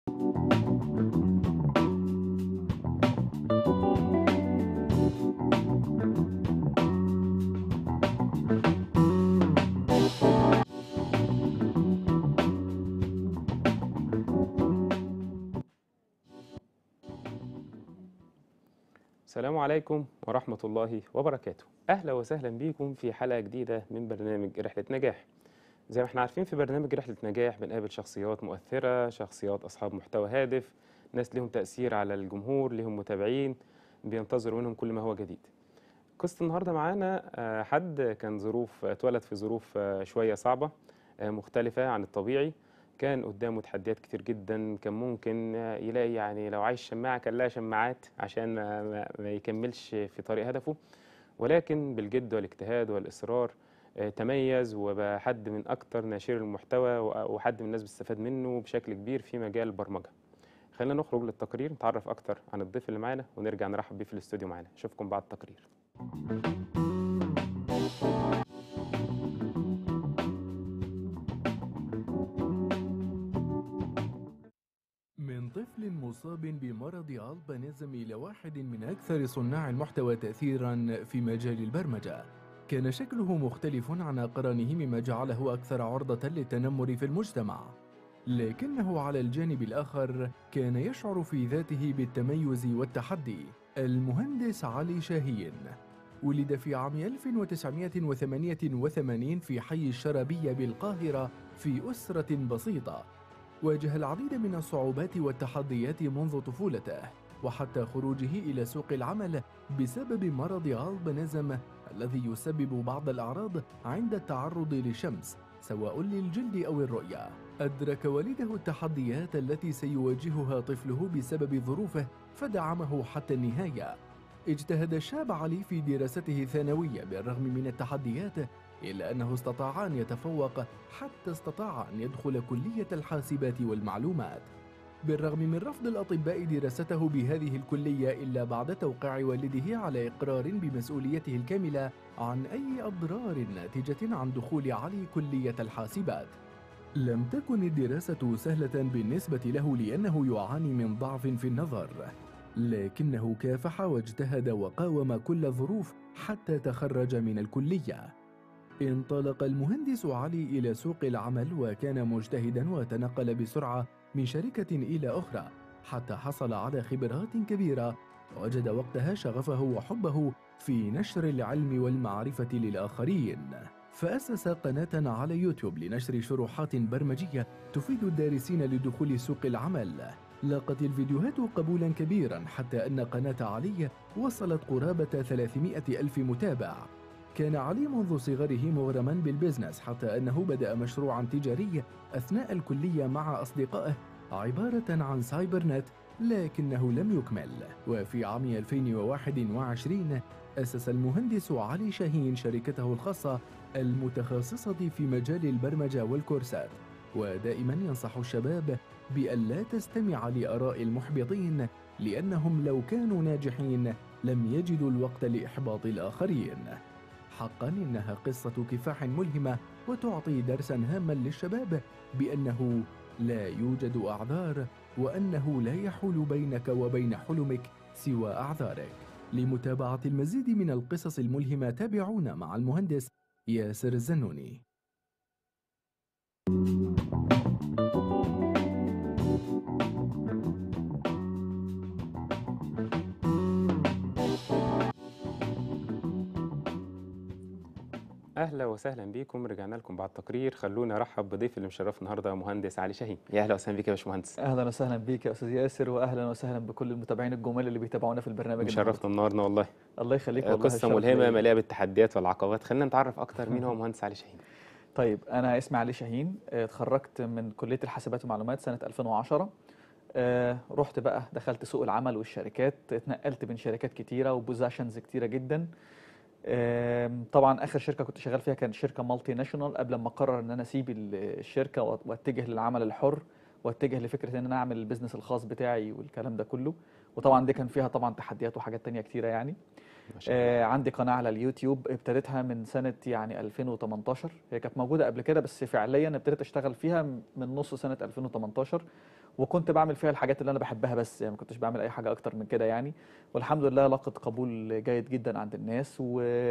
السلام عليكم ورحمة الله وبركاته أهلا وسهلا بكم في حلقة جديدة من برنامج رحلة نجاح زي ما احنا عارفين في برنامج رحلة نجاح بنقابل شخصيات مؤثرة شخصيات أصحاب محتوى هادف ناس لهم تأثير على الجمهور لهم متابعين بينتظروا منهم كل ما هو جديد قصة النهاردة معانا آه، حد كان ظروف اتولد في ظروف آه، شوية صعبة آه، مختلفة عن الطبيعي كان قدامه تحديات كتير جدا كان ممكن آه، يلاقي يعني لو عايز شماعة كان لها شماعات عشان ما, ما- ما يكملش في طريق هدفه ولكن بالجد والاجتهاد والإصرار آه، تميز وبقى حد من أكتر ناشر المحتوى و- وحد من الناس بتستفاد منه بشكل كبير في مجال البرمجة خلينا نخرج للتقرير نتعرف أكتر عن الضيف اللي معانا ونرجع نرحب بيه في الاستوديو معانا أشوفكم بعد التقرير من طفل مصاب بمرض ألبانيزم إلى واحد من أكثر صناع المحتوى تأثيرا في مجال البرمجة كان شكله مختلف عن أقرانه مما جعله أكثر عرضة للتنمر في المجتمع لكنه على الجانب الآخر كان يشعر في ذاته بالتميز والتحدي المهندس علي شاهين ولد في عام 1988 في حي الشرابية بالقاهرة في أسرة بسيطة واجه العديد من الصعوبات والتحديات منذ طفولته وحتى خروجه إلى سوق العمل بسبب مرض ألبانيزم الذي يسبب بعض الأعراض عند التعرض للشمس سواء للجلد أو الرؤية أدرك والده التحديات التي سيواجهها طفله بسبب ظروفه فدعمه حتى النهاية اجتهد الشاب علي في دراسته الثانوية بالرغم من التحديات إلا أنه استطاع أن يتفوق حتى استطاع أن يدخل كلية الحاسبات والمعلومات بالرغم من رفض الأطباء دراسته بهذه الكلية إلا بعد توقيع والده على إقرار بمسؤوليته الكاملة عن أي أضرار ناتجة عن دخول علي كلية الحاسبات لم تكن الدراسة سهلة بالنسبة له لأنه يعاني من ضعف في النظر لكنه كافح واجتهد وقاوم كل الظروف حتى تخرج من الكليه انطلق المهندس علي إلى سوق العمل وكان مجتهدا وتنقل بسرعة من شركة إلى أخرى حتى حصل على خبرات كبيرة وجد وقتها شغفه وحبه في نشر العلم والمعرفة للآخرين فأسس قناة على يوتيوب لنشر شروحات برمجية تفيد الدارسين لدخول سوق العمل لاقت الفيديوهات قبولا كبيرا حتى أن قناة علي وصلت قرابة 300 ألف متابع كان علي منذ صغره مغرما بالبزنس حتى أنه بدأ مشروعا تجاري أثناء الكلية مع أصدقائه عبارة عن سايبر نت لكنه لم يكمل وفي عام 2021 أسس المهندس علي شاهين شركته الخاصة المتخصصة في مجال البرمجة والكورسات ودائما ينصح الشباب بأن لا تستمع لآراء المحبطين لأنهم لو كانوا ناجحين لم يجدوا الوقت لإحباط الآخرين حقا إنها قصة كفاح ملهمة وتعطي درسا هاما للشباب بأنه لا يوجد أعذار وأنه لا يحول بينك وبين حلمك سوى أعذارك لمتابعة المزيد من القصص الملهمة تابعونا مع المهندس ياسر الزنوني اهلا وسهلا بيكم رجعنا لكم بعد التقرير خلونا ارحب بضيف اللي مشرف النهارده مهندس علي شاهين يا اهلا وسهلا بيك يا باشمهندس اهلا وسهلا بيك يا استاذ ياسر واهلا وسهلا بكل المتابعين الجمال اللي بيتابعونا في البرنامج النهاردة. مشرفنا النهارده والله الله يخليك آه، والله قصه الشرف ملهمه ليا. مليئه بالتحديات والعقبات خلينا نتعرف اكتر مين هو مهندس علي شاهين طيب انا اسمي علي شاهين آه، اتخرجت من كليه الحاسبات والمعلومات سنه 2010 آه، رحت بقى دخلت سوق العمل والشركات اتنقلت بين شركات كتيره وبوزيشنز كتيره جدا آم، طبعا اخر شركه كنت شغال فيها كانت شركه مالتي ناشونال قبل ما اقرر ان انا اسيب ال- الشركه وأت- واتجه للعمل الحر واتجه لفكره ان انا اعمل البيزنس الخاص بتاعي والكلام ده كله وطبعا دي كان فيها طبعا تحديات وحاجات تانية كتيره يعني ما شاء الله آه عندي قناة على اليوتيوب ابتديتها من سنة يعني 2018 هي كانت موجودة قبل كده بس فعليا ابتديت اشتغل فيها من نص سنة 2018 وكنت بعمل فيها الحاجات اللي انا بحبها بس يعني ما كنتش بعمل اي حاجه اكتر من كده يعني والحمد لله لقت قبول جيد جدا عند الناس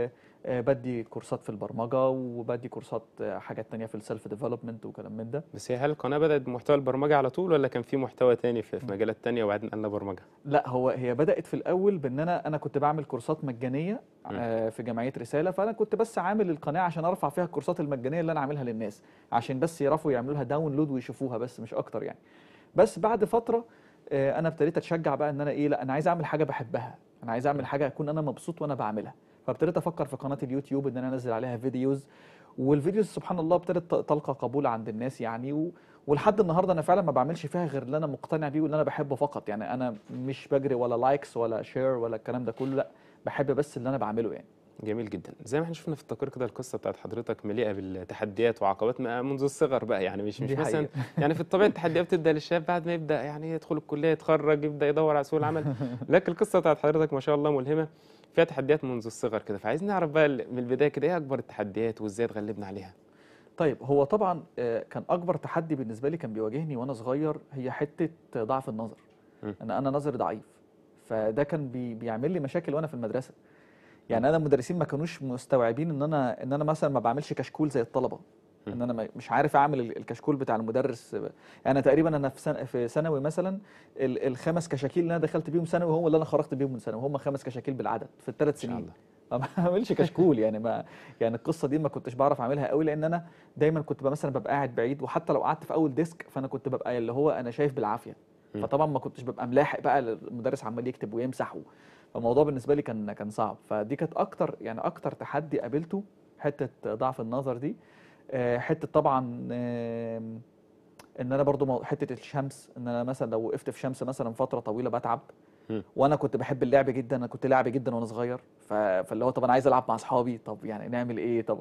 وبدي كورسات في البرمجه وبدي كورسات آه، حاجات تانية في السيلف ديفلوبمنت وكلام من ده بس هي هل القناه بدات بمحتوى البرمجه على طول ولا كان في محتوى تاني في في مجالات تانية وبعدين قلنا برمجه لا هو هي بدات في الاول بان انا انا كنت بعمل كورسات مجانيه آه، في جمعيه رساله فانا كنت بس عامل القناه عشان ارفع فيها الكورسات المجانيه اللي انا عاملها للناس عشان بس يعرفوا يعملوا لها داونلود ويشوفوها بس مش اكتر يعني بس بعد فتره آه، انا ابتديت اتشجع بقى ان انا ايه لا انا عايز اعمل حاجه بحبها انا عايز اعمل حاجه اكون انا مبسوط وانا بعملها فابتديت افكر في قناه اليوتيوب ان انا انزل عليها فيديوز والفيديوز سبحان الله ابتدت تلقى قبول عند الناس يعني و... ولحد النهارده انا فعلا ما بعملش فيها غير اللي انا مقتنع بيه واللي انا بحبه فقط يعني انا مش بجري ولا لايكس ولا شير ولا الكلام ده كله لا بحب بس اللي انا بعمله يعني جميل جدا زي ما احنا شفنا في التقرير كده القصه بتاعت حضرتك مليئه بالتحديات وعقبات ما- منذ الصغر بقى يعني مش مش دي مثلا حقيقة. يعني في الطبيعه التحديات بتبدا للشاب بعد ما يبدا يعني يدخل الكليه يتخرج يبدا يدور على سوق العمل لكن القصه بتاعت حضرتك ما شاء الله ملهمه فيها تحديات منذ الصغر كده فعايزين نعرف بقى ال- من البدايه كده ايه اكبر التحديات وازاي اتغلبنا عليها طيب هو طبعا آه، كان اكبر تحدي بالنسبه لي كان بيواجهني وانا صغير هي حته ضعف النظر م. ان انا نظري ضعيف فده كان بي بيعمل لي مشاكل وانا في المدرسه يعني انا المدرسين ما كانوش مستوعبين ان انا ان انا مثلا ما بعملش كشكول زي الطلبه م. ان انا ما- مش عارف اعمل ال- الكشكول بتاع المدرس يعني انا تقريبا انا في سنة في ثانوي مثلا ال- الخمس كشاكيل اللي انا دخلت بيهم ثانوي هم اللي انا خرجت بيهم من ثانوي هم خمس كشاكيل بالعدد في الثلاث ان شاء سنين الله ما بعملش كشكول يعني ما يعني القصه دي ما كنتش بعرف اعملها قوي لان انا دايما كنت بقى مثلا ببقى قاعد بعيد وحتى لو قعدت في اول ديسك فانا كنت ببقى اللي هو انا شايف بالعافيه م. فطبعا ما كنتش ببقى ملاحق بقى المدرس عمال يكتب ويمسح و- فالموضوع بالنسبه لي كان كان صعب فدي كانت اكتر يعني اكتر تحدي قابلته حته ضعف النظر دي آه، حته طبعا آم، ان انا برضو مو- حته الشمس ان انا مثلا لو وقفت في شمس مثلا فتره طويله بتعب مم. وانا كنت بحب اللعب جدا انا كنت لاعب جدا وانا صغير ف... فاللي هو طب انا عايز العب مع اصحابي طب يعني نعمل ايه طب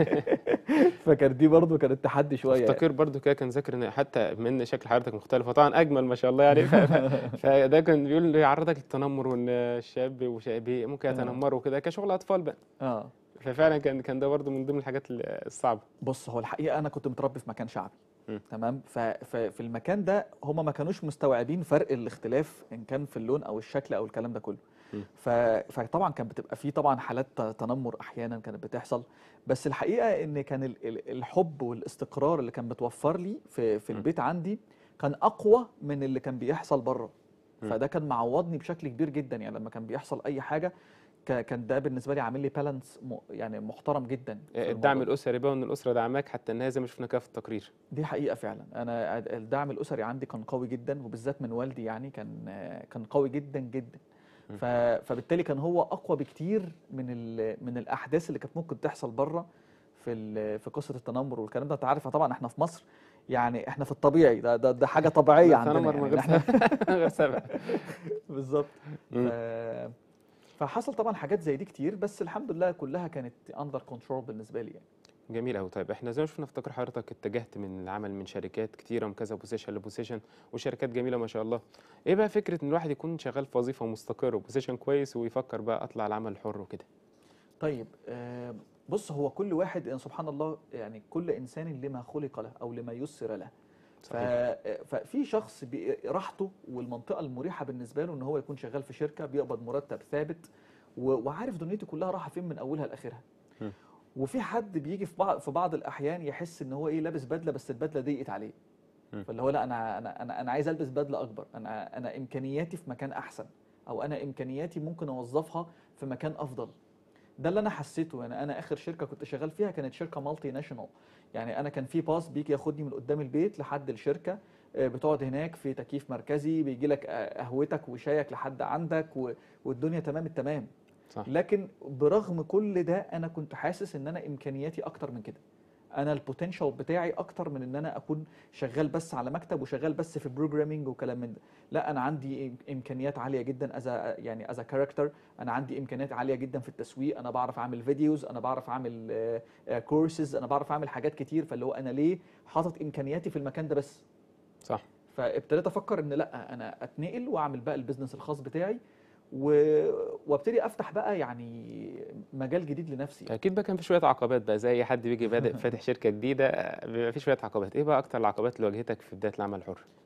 فكانت دي برضو كانت تحدي شويه يعني. افتكر برضو كده كان ذاكر ان حتى من شكل حضرتك مختلف وطبعا اجمل ما شاء الله يعني ف- ف- فده كان بيقول يعرضك للتنمر وان الشاب وشاب ممكن آه. يتنمروا كده كشغل اطفال بقى اه ففعلا كان كان ده برضو من ضمن الحاجات الصعبه بص هو الحقيقه انا كنت متربي في مكان شعبي مم. تمام ف- ففي المكان ده هم ما كانوش مستوعبين فرق الاختلاف ان كان في اللون او الشكل او الكلام ده كله مم. ف... فطبعا كان بتبقى فيه طبعا حالات ت- تنمر احيانا كانت بتحصل بس الحقيقه ان كان ال- ال- الحب والاستقرار اللي كان متوفر لي في في مم. البيت عندي كان اقوى من اللي كان بيحصل بره مم. فده كان معوضني بشكل كبير جدا يعني لما كان بيحصل اي حاجه ك- كان ده بالنسبه لي عامل لي بالانس يعني محترم جدا في الدعم الموضوع. الاسري بقى وان الاسره دعماك حتى انها زي ما شفنا كده في التقرير دي حقيقة فعلا أنا الدعم الأسري عندي كان قوي جدا وبالذات من والدي يعني كان كان قوي جدا جدا م. ف- فبالتالي كان هو أقوى بكتير من ال- من الأحداث اللي كانت ممكن تحصل بره في ال- في قصة التنمر والكلام ده أنت عارف طبعا إحنا في مصر يعني إحنا في الطبيعي ده ده, ده حاجة طبيعية عندنا التنمر يعني من غير إحنا سبب غير سبب بالظبط مم. ف- فحصل طبعا حاجات زي دي كتير بس الحمد لله كلها كانت اندر كنترول بالنسبة لي يعني. جميل قوي طيب احنا زي ما شفنا في تقرير حضرتك اتجهت من العمل من شركات كتيره من كذا بوزيشن لبوزيشن وشركات جميله ما شاء الله ايه بقى فكره ان الواحد يكون شغال في وظيفه مستقره وبوزيشن كويس ويفكر بقى اطلع العمل الحر وكده طيب آه، بص هو كل واحد يعني سبحان الله يعني كل انسان لما خلق له او لما يسر له ف- صحيح ففي شخص بي- راحته والمنطقه المريحه بالنسبه له ان هو يكون شغال في شركه بيقبض مرتب ثابت و- وعارف دنيته كلها رايحه فين من اولها لاخرها م. وفي حد بيجي في بعض في بعض الاحيان يحس ان هو ايه لابس بدله بس البدله ضيقت عليه م. فاللي هو لا انا انا انا انا عايز البس بدله اكبر انا انا امكانياتي في مكان احسن او انا امكانياتي ممكن اوظفها في مكان افضل ده اللي انا حسيته يعني انا اخر شركه كنت شغال فيها كانت شركه مالتي ناشونال يعني انا كان في باص بيجي ياخدني من قدام البيت لحد الشركه آه، بتقعد هناك في تكييف مركزي بيجي لك آه، قهوتك وشايك لحد عندك و- والدنيا تمام التمام صح لكن برغم كل ده انا كنت حاسس ان انا امكانياتي اكتر من كده انا البوتنشال بتاعي اكتر من ان انا اكون شغال بس على مكتب وشغال بس في بروجرامينج وكلام من ده لا انا عندي إم- امكانيات عاليه جدا از يعني از كاركتر انا عندي امكانيات عاليه جدا في التسويق انا بعرف اعمل فيديوز انا بعرف اعمل كورسز انا بعرف اعمل حاجات كتير فاللي هو انا ليه حاطط امكانياتي في المكان ده بس صح فابتديت افكر ان لا انا اتنقل واعمل بقى البيزنس الخاص بتاعي و... وابتدي افتح بقى يعني مجال جديد لنفسي اكيد بقى كان في شويه عقبات بقى زي اي حد بيجي بادئ فاتح شركه جديده آه، بيبقى في شويه عقبات ايه بقى اكتر العقبات اللي واجهتك في بدايه العمل الحر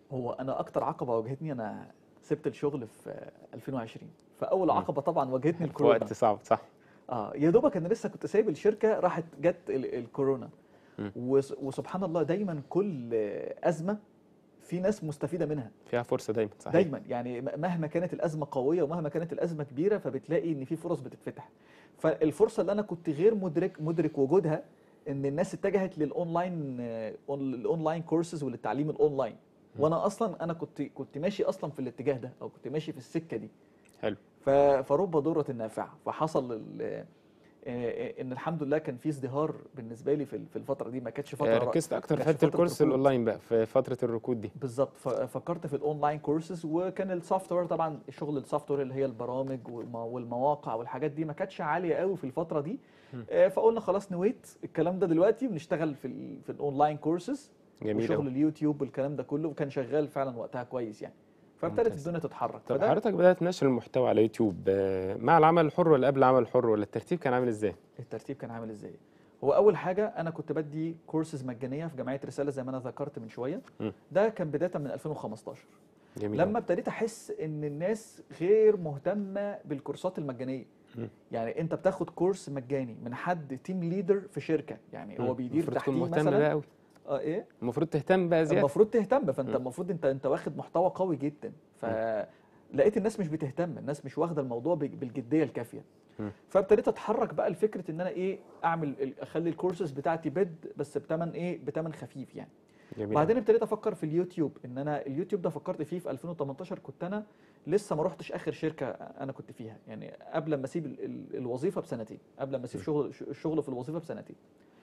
هو انا اكتر عقبه واجهتني انا سبت الشغل في 2020 فاول مم. عقبه طبعا واجهتني في الكورونا وقت صعب صح اه يا دوبك انا لسه كنت سايب الشركه راحت جت ال- الكورونا مم. وس- وسبحان الله دايما كل ازمه في ناس مستفيده منها فيها فرصه دايما صحيح دايما يعني م- مهما كانت الازمه قويه ومهما كانت الازمه كبيره فبتلاقي ان في فرص بتتفتح فالفرصه اللي انا كنت غير مدرك مدرك وجودها ان الناس اتجهت للاونلاين آه، أون- الاونلاين كورسز وللتعليم الاونلاين م. وانا اصلا انا كنت كنت ماشي اصلا في الاتجاه ده او كنت ماشي في السكه دي حلو ف- فرب ضرة نافعة فحصل ال- آه، ان الحمد لله كان في ازدهار بالنسبه لي في ال- في الفتره دي ما كانتش فتره آه، رأ- ركزت اكتر في كانتش حته فترة الكورس ركود. الاونلاين بقى في فتره الركود دي بالظبط ف- فكرت في الاونلاين كورسز وكان السوفت وير طبعا شغل السوفت وير اللي هي البرامج والم- والمواقع والحاجات دي ما كانتش عاليه قوي في الفتره دي مم. آه، فقلنا خلاص نويت الكلام ده دلوقتي ونشتغل في ال في الاونلاين كورسز جميل وشغل قوي اليوتيوب والكلام ده كله وكان شغال فعلا وقتها كويس يعني فابتدت ممتاز. الدنيا تتحرك طب فده حضرتك بدات نشر المحتوى على يوتيوب آه، مع العمل الحر ولا قبل العمل الحر ولا الترتيب كان عامل ازاي الترتيب كان عامل ازاي هو اول حاجه انا كنت بدي كورسز مجانيه في جمعيه رساله زي ما انا ذكرت من شويه م. ده كان بدايه من 2015 جميل لما أوي. ابتديت احس ان الناس غير مهتمه بالكورسات المجانيه م. يعني انت بتاخد كورس مجاني من حد تيم ليدر في شركه يعني هو مم. بيدير المفروض تكون تحتيه مهتم بقى مثلا قوي اه ايه المفروض تهتم بقى زياده المفروض تهتم فانت م. المفروض انت انت واخد محتوى قوي جدا فلقيت الناس مش بتهتم الناس مش واخده الموضوع بج- بالجديه الكافيه م. فابتديت اتحرك بقى لفكره ان انا ايه اعمل ال- اخلي الكورسز بتاعتي بيد بس بتمن ايه بتمن خفيف يعني جميل بعدين ابتديت افكر في اليوتيوب ان انا اليوتيوب ده فكرت فيه في 2018 كنت انا لسه ما رحتش اخر شركه انا كنت فيها يعني قبل ما اسيب ال- ال- الوظيفه بسنتين قبل ما اسيب م. شغل الشغل في الوظيفه بسنتين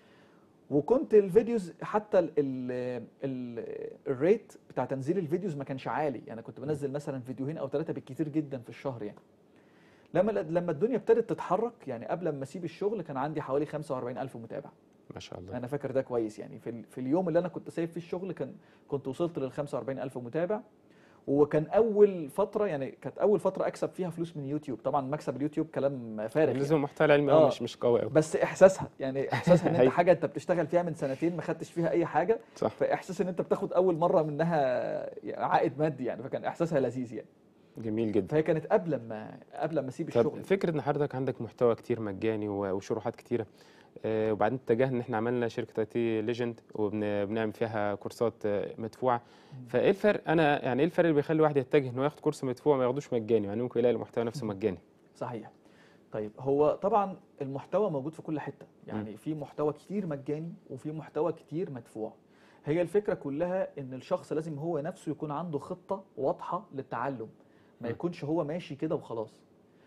وكنت الفيديوز حتى ال ال ال الريت بتاع تنزيل الفيديوز ما كانش عالي يعني كنت بنزل مثلا فيديوهين او ثلاثه بالكتير جدا في الشهر يعني لما لما الدنيا ابتدت تتحرك يعني قبل ما اسيب الشغل كان عندي حوالي 45000 متابع ما شاء الله انا فاكر ده كويس يعني في, ال- في اليوم اللي انا كنت سايب فيه الشغل كان كنت وصلت لل 45000 متابع وكان اول فتره يعني كانت اول فتره اكسب فيها فلوس من يوتيوب طبعا مكسب اليوتيوب كلام فارغ يعني. لازم محتوى العلمي قوي آه. مش مش قوي قوي بس احساسها يعني احساسها ان انت أيوة. حاجه انت بتشتغل فيها من سنتين ما خدتش فيها اي حاجه صح فاحساس ان انت بتاخد اول مره منها عائد مادي يعني فكان احساسها لذيذ يعني جميل جدا فهي كانت قبل ما قبل ما اسيب طب الشغل فكره ان حضرتك عندك محتوى كتير مجاني و- وشروحات كتيره آه، وبعدين اتجهنا ان احنا عملنا شركه اي تي ليجند وبنعمل فيها كورسات آه، مدفوعه فايه الفرق انا يعني ايه الفرق اللي بيخلي الواحد يتجه انه ياخد كورس مدفوع ما ياخدوش مجاني يعني ممكن يلاقي المحتوى نفسه مجاني صحيح طيب هو طبعا المحتوى موجود في كل حته يعني في محتوى كتير مجاني وفي محتوى كتير مدفوع هي الفكره كلها ان الشخص لازم هو نفسه يكون عنده خطه واضحه للتعلم ما م. يكونش هو ماشي كده وخلاص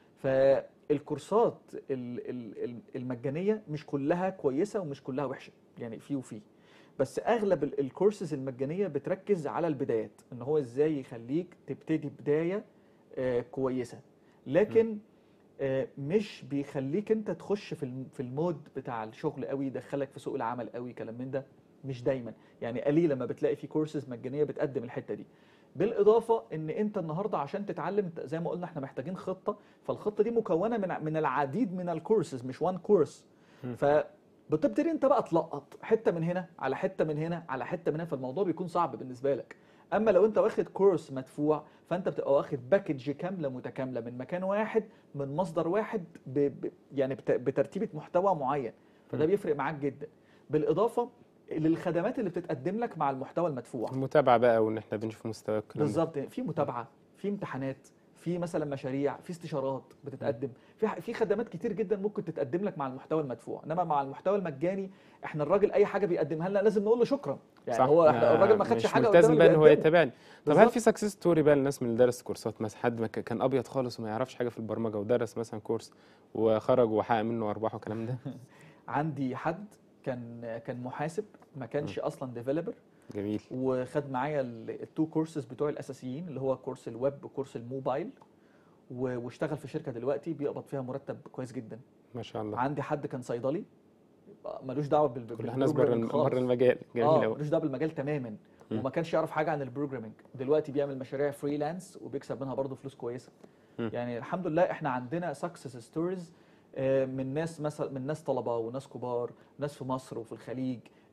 فالكورسات ال- ال- ال- المجانيه مش كلها كويسه ومش كلها وحشه يعني في وفي بس اغلب ال- الكورسز المجانيه بتركز على البدايات ان هو ازاي يخليك تبتدي بدايه آه، كويسه لكن آه، مش بيخليك انت تخش في الم- في المود بتاع الشغل قوي يدخلك في سوق العمل قوي كلام من ده مش دايما يعني قليل لما بتلاقي في كورسز مجانيه بتقدم الحته دي بالاضافه ان انت النهارده عشان تتعلم انت زي ما قلنا احنا محتاجين خطه فالخطه دي مكونه من ع- من العديد من الكورسز مش وان كورس مم. فبتبتدي انت بقى تلقط حته من هنا على حته من هنا على حته من هنا فالموضوع بيكون صعب بالنسبه لك اما لو انت واخد كورس مدفوع فانت بتبقى واخد باكج كامله متكامله من مكان واحد من مصدر واحد ب... ب... يعني بت... بترتيبه محتوى معين فده م. بيفرق معاك جدا بالاضافه للخدمات اللي بتتقدم لك مع المحتوى المدفوع المتابعه بقى وان احنا بنشوف مستوى الكلام ده. بالظبط في متابعه في امتحانات في مثلا مشاريع في استشارات بتتقدم في ح- في خدمات كتير جدا ممكن تتقدم لك مع المحتوى المدفوع انما مع المحتوى المجاني احنا الراجل اي حاجه بيقدمها لنا لازم نقول له شكرا يعني صح. هو احنا الراجل ما خدش مش حاجه ملتزم قدام بقى اللي ان هو بيقدمه. يتابعني طب هل بالظبط. في سكسس ستوري بقى للناس من اللي درس كورسات مثلا حد ما ك- كان ابيض خالص وما يعرفش حاجه في البرمجه ودرس مثلا كورس وخرج وحقق منه ارباح والكلام ده عندي حد كان كان محاسب ما كانش اصلا ديفلوبر جميل وخد معايا ال- التو كورسز بتوع الاساسيين اللي هو كورس الويب وكورس الموبايل و- واشتغل في شركه دلوقتي بيقبض فيها مرتب كويس جدا ما شاء الله عندي حد كان صيدلي ملوش دعوه بال كلها ناس بره بالبروجرامينج بره خالص. المجال جميل اه قوي ملوش دعوه بالمجال تماما مم. وما كانش يعرف حاجه عن البروجرامينج دلوقتي بيعمل مشاريع فريلانس وبيكسب منها برضه فلوس كويسه مم. يعني الحمد لله احنا عندنا سكسس ستوريز من ناس مثلا من ناس طلبه وناس كبار ناس في مصر وفي الخليج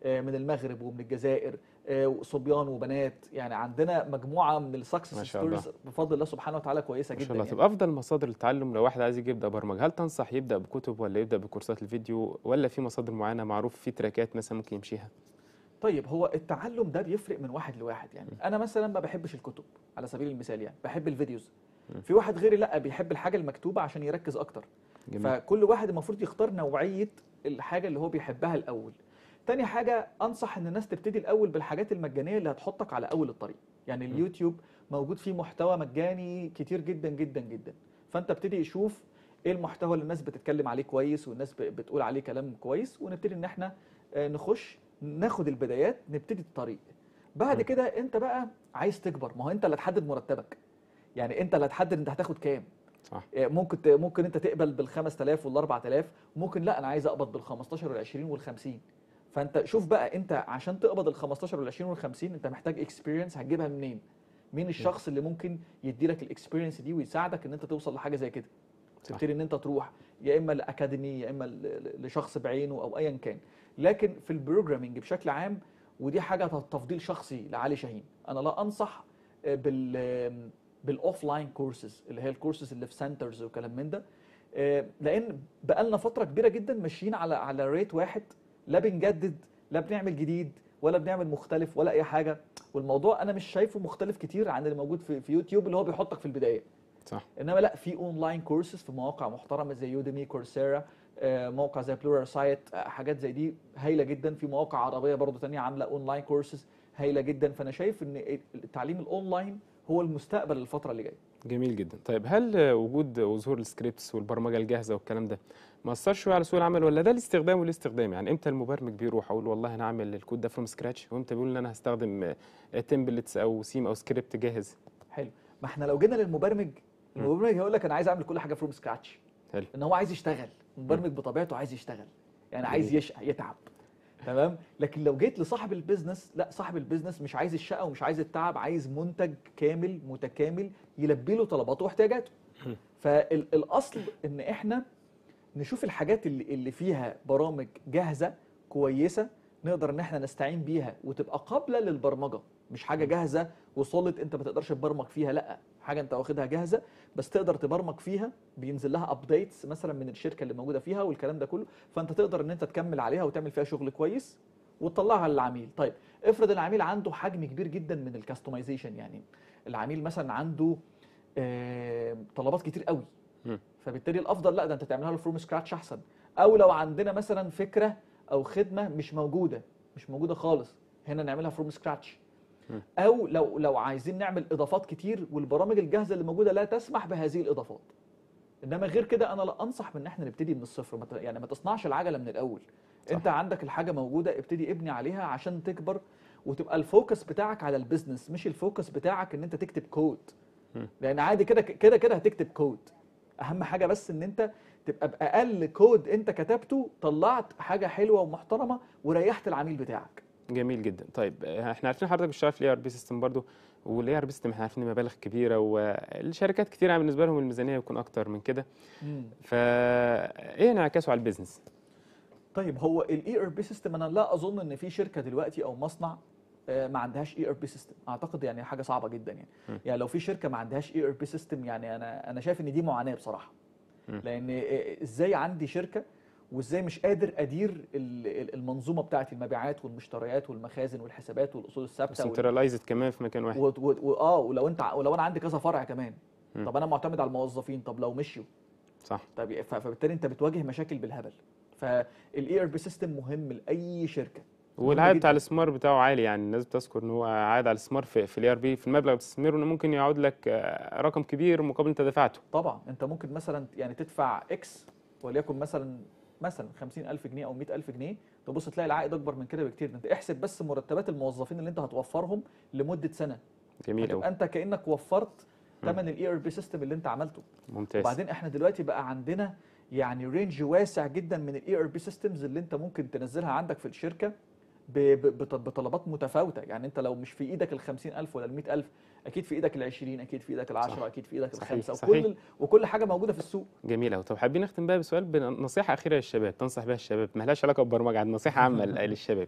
آه، من المغرب ومن الجزائر آه، صبيان وبنات يعني عندنا مجموعه من ما السكسس شاء الله. ستوريز بفضل الله سبحانه وتعالى كويسه ما جدا شاء الله يعني. طب افضل مصادر التعلم لو واحد عايز يجي يبدا برمجه هل تنصح يبدا بكتب ولا يبدا بكورسات الفيديو ولا في مصادر معينه معروف في تراكات مثلا ممكن يمشيها طيب هو التعلم ده بيفرق من واحد لواحد يعني انا مثلا ما بحبش الكتب على سبيل المثال يعني بحب الفيديوز مم. في واحد غيري لا بيحب الحاجه المكتوبه عشان يركز اكتر جميل فكل واحد المفروض يختار نوعيه الحاجه اللي هو بيحبها الاول تاني حاجه انصح ان الناس تبتدي الاول بالحاجات المجانيه اللي هتحطك على اول الطريق يعني م. اليوتيوب موجود فيه محتوى مجاني كتير جدا جدا جدا فانت ابتدي شوف ايه المحتوى اللي الناس بتتكلم عليه كويس والناس ب- بتقول عليه كلام كويس ونبتدي ان احنا آه، نخش ناخد البدايات نبتدي الطريق بعد م. كده انت بقى عايز تكبر ما هو انت اللي هتحدد مرتبك يعني انت اللي هتحدد انت هتاخد كام صح آه، ممكن ت- ممكن انت تقبل بال 5000 وال 4000 ممكن لا انا عايز اقبض بال 15 وال 20 وال 50 فانت شوف بقى انت عشان تقبض ال 15 وال 20 وال 50 انت محتاج اكسبيرينس هتجيبها منين؟ مين الشخص اللي ممكن يدي لك الاكسبيرينس دي ويساعدك ان انت توصل لحاجه زي كده؟ صح. تبتدي ان انت تروح يا اما لاكاديمي يا اما ل- ل- لشخص بعينه او ايا كان لكن في البروجرامينج بشكل عام ودي حاجه تفضيل شخصي لعلي شاهين انا لا انصح آه، بال بالاوف لاين كورسز اللي هي الكورسز اللي في سنترز وكلام من ده آه، لان بقالنا فتره كبيره جدا ماشيين على على ريت واحد لا بنجدد لا بنعمل جديد ولا بنعمل مختلف ولا اي حاجه والموضوع انا مش شايفه مختلف كتير عن اللي موجود في, في يوتيوب اللي هو بيحطك في البدايه صح انما لا في اونلاين كورسز في مواقع محترمه زي يوديمي كورسيرا آه، موقع زي بلورال سايت حاجات زي دي هايله جدا في مواقع عربيه برضو تانية عامله اونلاين كورسز هايله جدا فانا شايف ان التعليم الاونلاين هو المستقبل الفتره اللي جايه جميل جدا طيب هل وجود وظهور السكريبتس والبرمجه الجاهزه والكلام ده ما اثرش شويه على سوق العمل ولا ده الاستخدام والاستخدام يعني امتى المبرمج بيروح اقول والله انا هعمل الكود ده فروم سكراتش وامتى بيقول ان انا هستخدم تمبلتس او سيم او سكريبت جاهز حلو ما احنا لو جينا للمبرمج المبرمج هيقول لك انا عايز اعمل كل حاجه فروم سكراتش حلو ان هو عايز يشتغل المبرمج بطبيعته عايز يشتغل يعني عايز جميل. يشقى يتعب تمام لكن لو جيت لصاحب البيزنس لا صاحب البيزنس مش عايز الشقه ومش عايز التعب عايز منتج كامل متكامل يلبي له طلباته واحتياجاته فالاصل ان احنا نشوف الحاجات اللي اللي فيها برامج جاهزه كويسه نقدر ان احنا نستعين بيها وتبقى قابله للبرمجه مش حاجه جاهزه وصلت انت ما تقدرش تبرمج فيها لا حاجه انت واخدها جاهزه بس تقدر تبرمج فيها بينزل لها ابديتس مثلا من الشركه اللي موجوده فيها والكلام ده كله فانت تقدر ان انت تكمل عليها وتعمل فيها شغل كويس وتطلعها للعميل طيب افرض العميل عنده حجم كبير جدا من الكاستمايزيشن يعني العميل مثلا عنده آه، طلبات كتير قوي مم. فبالتالي الافضل لا ده انت تعملها له فروم سكراتش احسن او لو عندنا مثلا فكره او خدمه مش موجوده مش موجوده خالص هنا نعملها فروم سكراتش مم. او لو لو عايزين نعمل اضافات كتير والبرامج الجاهزه اللي موجوده لا تسمح بهذه الاضافات انما غير كده انا لا انصح بان احنا نبتدي من الصفر ما ت- يعني ما تصنعش العجله من الاول صح. انت عندك الحاجه موجوده ابتدي ابني عليها عشان تكبر وتبقى الفوكس بتاعك على البيزنس مش الفوكس بتاعك ان انت تكتب كود مم. لان عادي كده كده كده هتكتب كود اهم حاجه بس ان انت تبقى باقل كود انت كتبته طلعت حاجه حلوه ومحترمه وريحت العميل بتاعك جميل جدا طيب آه، احنا عارفين حضرتك بتشتغل في الاي ار بي سيستم برضه والاي ار بي سيستم احنا عارفين إن مبالغ كبيره والشركات كتير يعني بالنسبه لهم الميزانيه بتكون اكتر من كده فايه انعكاسه على البيزنس طيب هو الاي ار بي سيستم انا لا اظن ان في شركه دلوقتي او مصنع آه، ما عندهاش اي ار بي سيستم اعتقد يعني حاجه صعبه جدا يعني م. يعني لو في شركه ما عندهاش اي ار بي سيستم يعني انا انا شايف ان دي معاناه بصراحه م. لان آه، ازاي عندي شركه وازاي مش قادر ادير ال- ال- المنظومه بتاعه المبيعات والمشتريات والمخازن والحسابات والاصول الثابته وال- سنترلايزد كمان في مكان واحد و- و- و- اه ولو انت ع- ولو انا عندي كذا فرع كمان م. طب انا معتمد على الموظفين طب لو مشيوا صح طب ف- فبالتالي انت بتواجه مشاكل بالهبل فالاي ار بي سيستم مهم لاي شركه والعائد جداً. بتاع الاستثمار بتاعه عالي يعني الناس بتذكر ان هو عائد على الاستثمار في في الاي ار بي في المبلغ اللي بتستثمره انه ممكن يعود لك آه، رقم كبير مقابل انت دفعته طبعا انت ممكن مثلا يعني تدفع اكس وليكن مثلا مثلا 50000 جنيه او 100000 جنيه تبص تلاقي العائد اكبر من كده بكتير انت احسب بس مرتبات الموظفين اللي انت هتوفرهم لمده سنه جميل هتبقى قوي انت كانك وفرت مم. ثمن الاي ار بي سيستم اللي انت عملته ممتاز وبعدين احنا دلوقتي بقى عندنا يعني رينج واسع جدا من الاي ار بي سيستمز اللي انت ممكن تنزلها عندك في الشركه ب- ب- بط- بطلبات متفاوته يعني انت لو مش في ايدك ال 50000 ولا ال 100000 اكيد في ايدك ال 20 اكيد في ايدك ال 10 صح. اكيد في ايدك صحيح، الخمسه صحيح. وكل ال- وكل حاجه موجوده في السوق جميل قوي طب حابين نختم بقى بسؤال بن- نصيحه اخيره للشباب تنصح بها الشباب ما لهاش علاقه ببرمجه عن نصيحه عامه ل- للشباب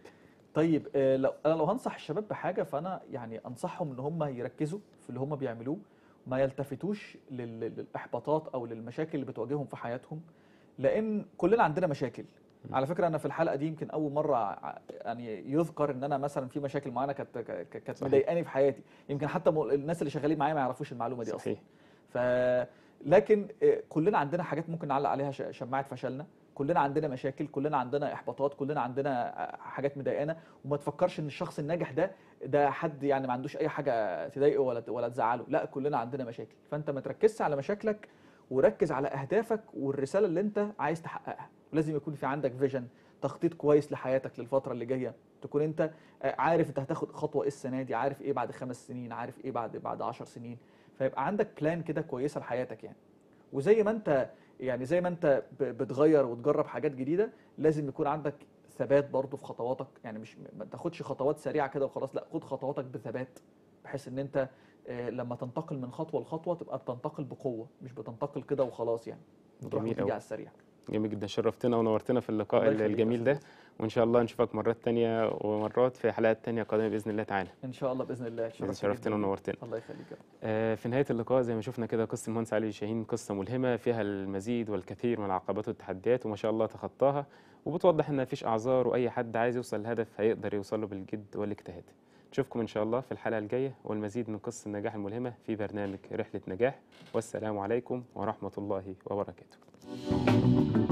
طيب آه، لو انا لو هنصح الشباب بحاجه فانا يعني انصحهم ان هم يركزوا في اللي هم بيعملوه ما يلتفتوش لل- للاحباطات او للمشاكل اللي بتواجههم في حياتهم لان كلنا عندنا مشاكل على فكره انا في الحلقه دي يمكن اول مره ع- يعني يذكر ان انا مثلا في مشاكل معينه كانت ك- كانت صحيح. مضايقاني في حياتي يمكن حتى م- الناس اللي شغالين معايا ما يعرفوش المعلومه دي اصلا صحيح ف لكن آه، كلنا عندنا حاجات ممكن نعلق عليها ش- شماعه فشلنا كلنا عندنا مشاكل كلنا عندنا احباطات كلنا عندنا آه، حاجات مضايقانا وما تفكرش ان الشخص الناجح ده ده حد يعني ما عندوش اي حاجه تضايقه ولا ولا تزعله لا كلنا عندنا مشاكل فانت ما تركزش على مشاكلك وركز على اهدافك والرساله اللي انت عايز تحققها ولازم يكون في عندك فيجن تخطيط كويس لحياتك للفتره اللي جايه تكون انت آه، عارف انت هتاخد خطوه ايه السنه دي عارف ايه بعد خمس سنين عارف ايه بعد بعد 10 سنين فيبقى عندك بلان كده كويسه لحياتك يعني وزي ما انت يعني زي ما انت ب- بتغير وتجرب حاجات جديده لازم يكون عندك ثبات برضه في خطواتك يعني مش ما تاخدش خطوات سريعه كده وخلاص لا خد خطواتك بثبات بحيث ان انت آه، لما تنتقل من خطوه لخطوه تبقى بتنتقل بقوه مش بتنتقل كده وخلاص يعني بتروح جميل وتيجي أوي. على السريع جميل جدا شرفتنا ونورتنا في اللقاء الله يخليك يا الجميل ده أستاذ. وان شاء الله نشوفك مرات تانية ومرات في حلقات تانية قادمة باذن الله تعالى ان شاء الله باذن الله شرفتني شرفتنا جداً. ونورتنا الله يخليك يا رب. آه، في نهاية اللقاء زي ما شفنا كده قصة المهندس علي شاهين قصة ملهمة فيها المزيد والكثير من العقبات والتحديات وما شاء الله تخطاها وبتوضح ان مفيش اعذار واي حد عايز يوصل لهدف هيقدر يوصل له بالجد والاجتهاد نشوفكم ان شاء الله في الحلقة الجاية والمزيد من قصة النجاح الملهمة في برنامج رحلة نجاح والسلام عليكم ورحمة الله وبركاته